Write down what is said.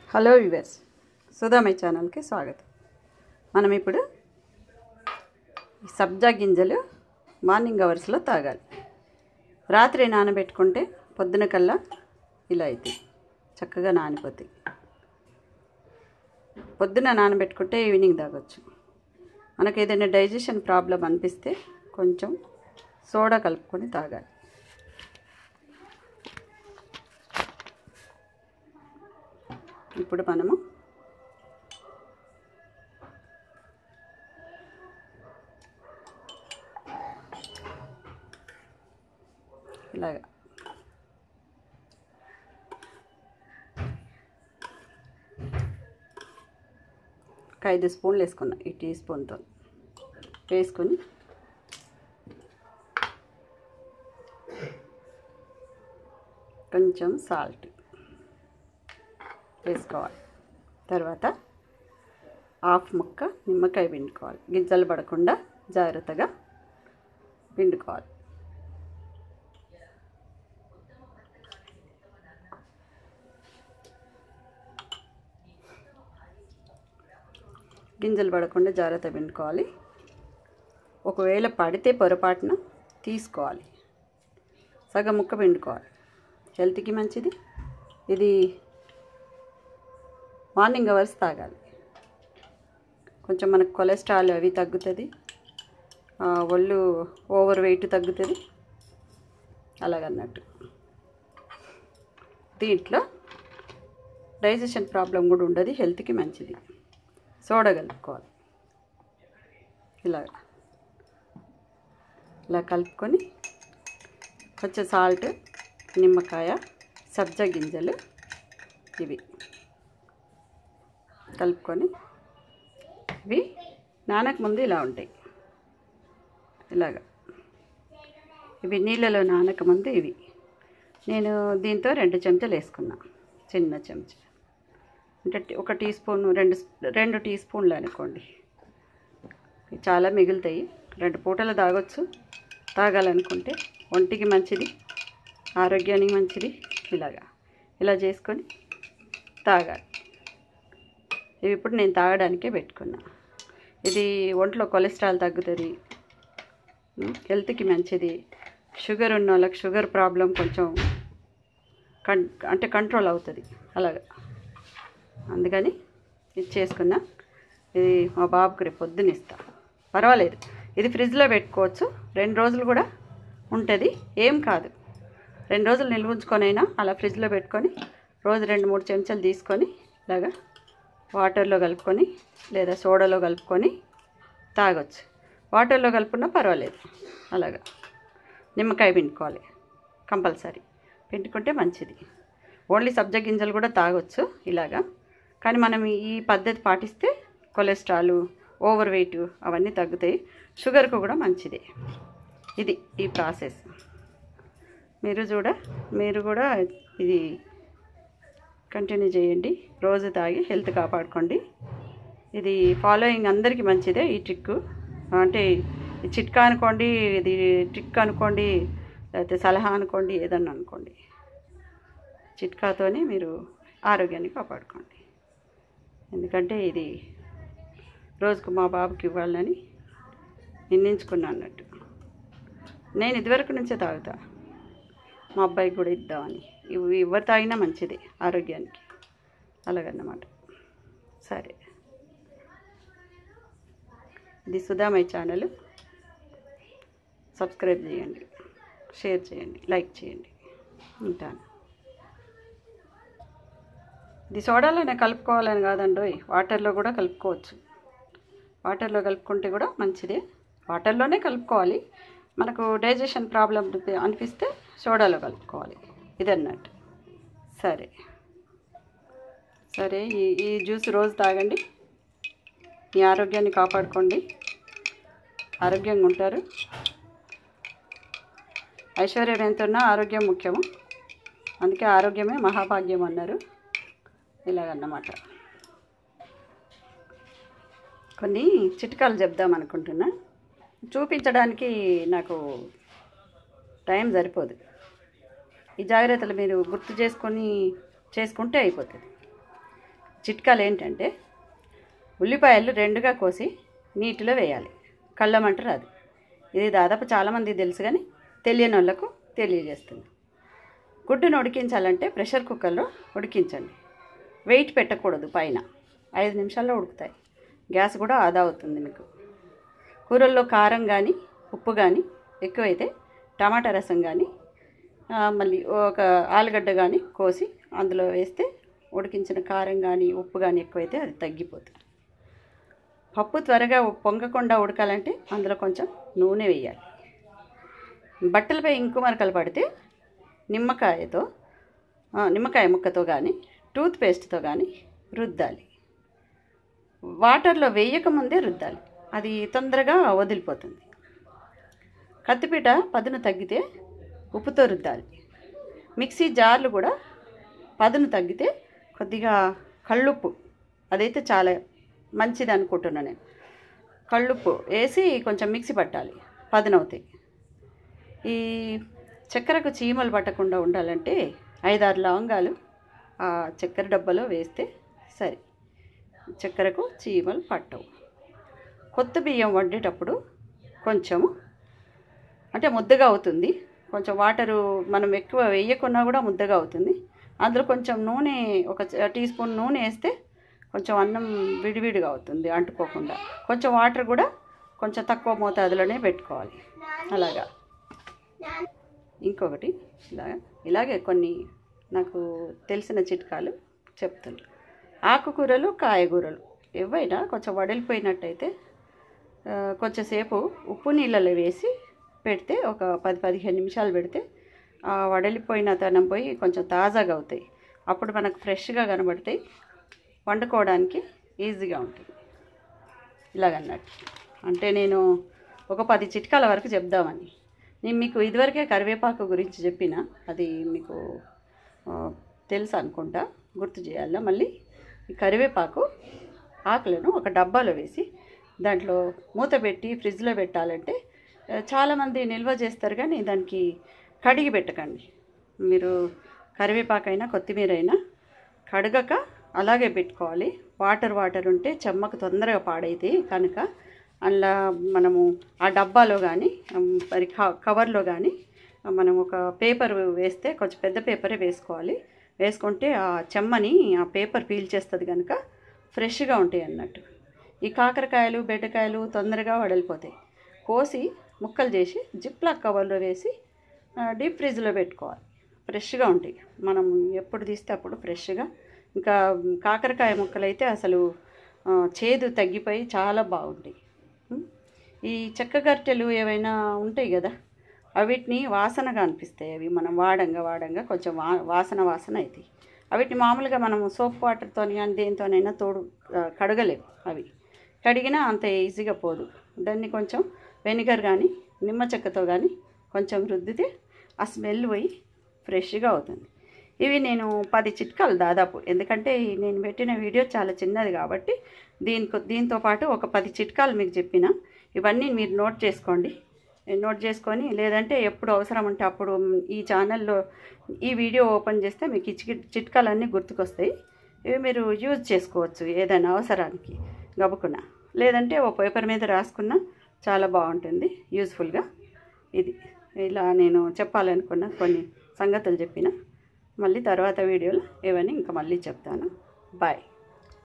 Hello yours సుధామై ఛానల్కి స్వాగతం మనం ఇప్పుడు ఈ సబ్జా గింజలు మార్నింగ్ అవర్స్లో తాగాలి రాత్రి నానబెట్టుకుంటే పొద్దున కల్లా ఇలా అవుతాయి చక్కగా నానిపోతాయి పొద్దున నానబెట్టుకుంటే ఈవినింగ్ తాగొచ్చు మనకు ఏదైనా డైజెషన్ ప్రాబ్లం అనిపిస్తే కొంచెం సోడా కలుపుకొని తాగాలి ఇప్పుడు మనము ఇలాగా ఒక ఐదు స్పూన్లు వేసుకున్నా ఈ టీ స్పూన్తో వేసుకొని కొంచెం సాల్ట్ వేసుకోవాలి తర్వాత హాఫ్ ముక్క నిమ్మకాయ పిండుకోవాలి గింజలు పడకుండా జాగ్రత్తగా పిండుకోవాలి గింజలు పడకుండా జాగ్రత్త పిండుకోవాలి ఒకవేళ పడితే పొరపాటున తీసుకోవాలి సగం ముక్క పిండుకోవాలి హెల్త్కి మంచిది ఇది మార్నింగ్ అవర్స్ తాగాలి కొంచెం మనకు కొలెస్ట్రాల్ అవి తగ్గుతుంది ఆ, ఒళ్ళు ఓవర్ వెయిట్ తగ్గుతుంది అలాగన్నట్టు దీంట్లో డైజెషన్ ప్రాబ్లం కూడా ఉండదు హెల్త్కి మంచిది సోడా కలుపుకోవాలి ఇలా ఇలా కలుపుకొని కొంచెం సాల్ట్ నిమ్మకాయ సబ్జా గింజలు ఇవి కలుపుకొని ఇవి నానక ముందు ఇలా ఉంటాయి ఇలాగా ఇవి నీళ్ళలో నానక ముందు ఇవి నేను దీంతో రెండు చెంచాలు వేసుకున్నా చిన్న చెంచా అంటే టీ- ఒక టీ స్పూన్ రెండు స్పూ- రెండు టీ స్పూన్లు అనుకోండి ఇవి చాలా మిగులుతాయి రెండు పూటలు తాగొచ్చు తాగాలనుకుంటే ఒంటికి మంచిది ఆరోగ్యానికి మంచిది ఇలాగా ఇలా చేసుకొని తాగాలి ఇవి ఇప్పుడు నేను తాగడానికే పెట్టుకున్నా ఇది ఒంట్లో కొలెస్ట్రాల్ తగ్గుతుంది ఉమ్, హెల్త్కి మంచిది షుగర్ ఉన్న వాళ్ళకి షుగర్ ప్రాబ్లం కొంచెం కన్ అంటే కంట్రోల్ అవుతుంది అలాగా అందుకని ఇది చేసుకున్నా ఇది మా బాబుకి రేపు పొద్దున్న ఇస్తా పర్వాలేదు ఇది ఫ్రిడ్జ్లో పెట్టుకోవచ్చు రెండు రోజులు కూడా ఉంటుంది ఏం కాదు రెండు రోజులు నిల్వ ఉంచుకొనైనా అలా ఫ్రిడ్జ్లో పెట్టుకొని రోజు రెండు మూడు చెంచాలు తీసుకొని ఇలాగా వాటర్లో కలుపుకొని లేదా సోడాలో కలుపుకొని తాగొచ్చు వాటర్లో కలుపుకున్నా పర్వాలేదు అలాగా నిమ్మకాయ పిండుకోవాలి కంపల్సరీ పిండుకుంటే మంచిది ఓన్లీ సబ్జా గింజలు కూడా తాగొచ్చు ఇలాగా కానీ మనం ఈ పద్ధతి పాటిస్తే కొలెస్ట్రాల్ ఓవర్ వెయిట్ అవన్నీ తగ్గుతాయి షుగర్కు కూడా మంచిదే ఇది ఈ ప్రాసెస్ మీరు చూడ మీరు కూడా ఇది కంటిన్యూ చేయండి రోజు తాగి హెల్త్ కాపాడుకోండి ఇది ఫాలోయింగ్ అందరికీ మంచిదే ఈ ట్రిక్ అంటే ఈ చిట్కా అనుకోండి ఇది ట్రిక్ అనుకోండి లేకపోతే సలహా అనుకోండి ఏదన్నా అనుకోండి చిట్కాతోనే మీరు ఆరోగ్యాన్ని కాపాడుకోండి ఎందుకంటే ఇది రోజుకు మా బాబుకి ఇవ్వాలని నిర్ణయించుకున్నా అన్నట్టు నేను ఇదివరకు నుంచే తాగుతా మా అబ్బాయికి కూడా ఇద్దామని ఇవి ఎవరు తాగినా మంచిది ఆరోగ్యానికి అలాగన్నమాట సరే ఇది సుధామై ఛానల్ సబ్స్క్రైబ్ చేయండి షేర్ చేయండి లైక్ చేయండి ఉంటాను ఇది సోడాలోనే కలుపుకోవాలని కాదండి వాటర్లో కూడా కలుపుకోవచ్చు వాటర్లో కలుపుకుంటే కూడా మంచిదే వాటర్లోనే కలుపుకోవాలి మనకు డైజెషన్ ప్రాబ్లం అనిపిస్తే సోడాలో కలుపుకోవాలి ఇదన్నట్టు సరే సరే ఈ ఈ జ్యూస్ రోజు తాగండి మీ ఆరోగ్యాన్ని కాపాడుకోండి ఆరోగ్యంగా ఉంటారు ఐశ్వర్యం ఎంత ఉన్నా ఆరోగ్యం ముఖ్యము అందుకే ఆరోగ్యమే మహాభాగ్యం అన్నారు ఇలాగన్నమాట కొన్ని చిట్కాలు చెప్దాం అనుకుంటున్నా చూపించడానికి నాకు టైం సరిపోదు ఈ జాగ్రత్తలు మీరు గుర్తు చేసుకొని చేసుకుంటే అయిపోతుంది చిట్కాలు ఏంటంటే ఉల్లిపాయలు రెండుగా కోసి నీటిలో వేయాలి కళ్ళమంట రాదు ఇది దాదాపు చాలామంది తెలుసు కానీ తెలియని వాళ్ళకు తెలియజేస్తుంది గుడ్డును ఉడికించాలంటే ప్రెషర్ కుక్కర్లో ఉడికించండి వెయిట్ పెట్టకూడదు పైన ఐదు నిమిషాల్లో ఉడుకుతాయి గ్యాస్ కూడా ఆదా అవుతుంది మీకు కూరల్లో కారం కానీ ఉప్పు కానీ ఎక్కువైతే టమాటా రసం కానీ ఆ, మళ్ళీ ఒక ఆలుగడ్డ కానీ కోసి అందులో వేస్తే ఉడికించిన కారం కానీ ఉప్పు కానీ ఎక్కువైతే అది తగ్గిపోతుంది పప్పు త్వరగా పొంగకుండా ఉడకాలంటే అందులో కొంచెం నూనె వేయాలి బట్టలపై ఇంకు మరకలు పడితే నిమ్మకాయతో ఆ, నిమ్మకాయ ముక్కతో కానీ టూత్ పేస్ట్తో కానీ రుద్దాలి వాటర్లో వేయకముందే రుద్దాలి అది తొందరగా వదిలిపోతుంది కత్తిపీట పదును తగ్గితే ఉప్పుతో రుద్దాలి మిక్సీ జార్లు కూడా పదును తగ్గితే కొద్దిగా కళ్ళుప్పు అదైతే చాలా మంచిది అనుకుంటున్నాను నేను కళ్ళుప్పు వేసి కొంచెం మిక్సీ పట్టాలి పదునవుతాయి ఈ చక్కెరకు చీమలు పట్టకుండా ఉండాలంటే ఐదారు లవంగాలు ఆ చక్కెర డబ్బాలో వేస్తే సరే చక్కెరకు చీమలు పట్టవు కొత్త బియ్యం వండేటప్పుడు కొంచెము అంటే ముద్దగా అవుతుంది కొంచెం వాటరు మనం ఎక్కువ వేయకున్నా కూడా ముద్దగా అవుతుంది అందులో కొంచెం నూనె ఒక చ- టీ స్పూన్ నూనె వేస్తే కొంచెం అన్నం విడివిడిగా అవుతుంది అంటుకోకుండా కొంచెం వాటర్ కూడా కొంచెం తక్కువ మోతాదులోనే పెట్టుకోవాలి అలాగా ఇంకొకటి ఇలాగా ఇలాగే కొన్ని నాకు తెలిసిన చిట్కాలు చెప్తాను ఆకుకూరలు కాయగూరలు ఏవైనా కొంచెం వడిలిపోయినట్టయితే ఆ, కొంచెంసేపు ఉప్పు నీళ్ళలో వేసి పెడితే ఒక పది పదిహేను నిమిషాలు పెడితే ఆ వడలిపోయిన తనం పోయి కొంచెం తాజాగా అవుతాయి అప్పుడు మనకు ఫ్రెష్గా కనబడతాయి వండుకోవడానికి ఈజీగా ఉంటుంది ఇలాగన్నట్టు అంటే నేను ఒక పది చిట్కాల వరకు చెప్దామని నేను మీకు ఇదివరకే కరివేపాకు గురించి చెప్పిన అది మీకు ఆ, తెలుసు అనుకుంటా గుర్తు చేయాలా మళ్ళీ ఈ కరివేపాకు ఆకులను ఒక డబ్బాలో వేసి దాంట్లో మూత పెట్టి ఫ్రిడ్జ్లో పెట్టాలంటే ఆ, చాలామంది నిల్వ చేస్తారు కానీ దానికి కడిగి పెట్టకండి మీరు కరివేపాకైనా కొత్తిమీర అయినా కడగక అలాగే పెట్టుకోవాలి వాటర్ వాటర్ ఉంటే చెమ్మకు తొందరగా పాడైతే కనుక అందులో మనము ఆ డబ్బాలో కానీ మరి క- కవర్లో కానీ మనం ఒక పేపర్ వేస్తే కొంచెం పెద్ద పేపరే వేసుకోవాలి వేసుకుంటే ఆ చెమ్మని ఆ పేపర్ పీల్చేస్తుంది కనుక ఫ్రెష్గా ఉంటాయి అన్నట్టు ఈ కాకరకాయలు బెండకాయలు తొందరగా వడలిపోతాయి కోసి ముక్కలు చేసి జిప్లాక్ కవర్లో వేసి ఆ, డీప్ ఫ్రిడ్జ్లో పెట్టుకోవాలి ఫ్రెష్గా ఉంటాయి మనం ఎప్పుడు తీస్తే అప్పుడు ఫ్రెష్గా ఇంకా కాకరకాయ ముక్కలు అయితే అసలు ఆ, చేదు తగ్గిపోయి చాలా బాగుంటాయి ఉం? ఈ చెక్క గరిటెలు ఏవైనా ఉంటాయి కదా అవిటిని వాసనగా అనిపిస్తాయి అవి మనం వాడంగా వాడంగా కొంచెం వా వాసన వాసన అవుతాయి అవిటిని మామూలుగా మనం సోప్ వాటర్తో కానీ దేనితోనైనా తోడు ఆ, కడగలేము అవి కడిగినా అంత ఈజీగా పోదు దాన్ని కొంచెం వెనిగర్ కానీ నిమ్మ చెక్కతో కానీ కొంచెం రుద్దితే ఆ స్మెల్ పోయి ఫ్రెష్గా అవుతుంది ఇవి నేను పది చిట్కాలు దాదాపు ఎందుకంటే ఈ నేను పెట్టిన వీడియో చాలా చిన్నది కాబట్టి దీనికి దీంతో పాటు ఒక పది చిట్కాలు మీకు చెప్పిన ఇవన్నీ మీరు నోట్ చేసుకోండి నోట్ చేసుకొని లేదంటే ఎప్పుడు అవసరం ఉంటే అప్పుడు ఈ ఛానల్లో ఈ వీడియో ఓపెన్ చేస్తే మీకు ఈ చిట్ చిట్కాలన్నీ గుర్తుకొస్తాయి ఇవి మీరు యూజ్ చేసుకోవచ్చు ఏదైనా అవసరానికి గబుకున్నా లేదంటే ఓ పేపర్ మీద రాసుకున్నా చాలా బాగుంటుంది యూజ్ఫుల్గా ఇది ఇలా నేను చెప్పాలనుకున్న కొన్ని సంగతులు చెప్పిన మళ్ళీ తర్వాత వీడియోలో ఏవని ఇంకా మళ్ళీ చెప్తాను బాయ్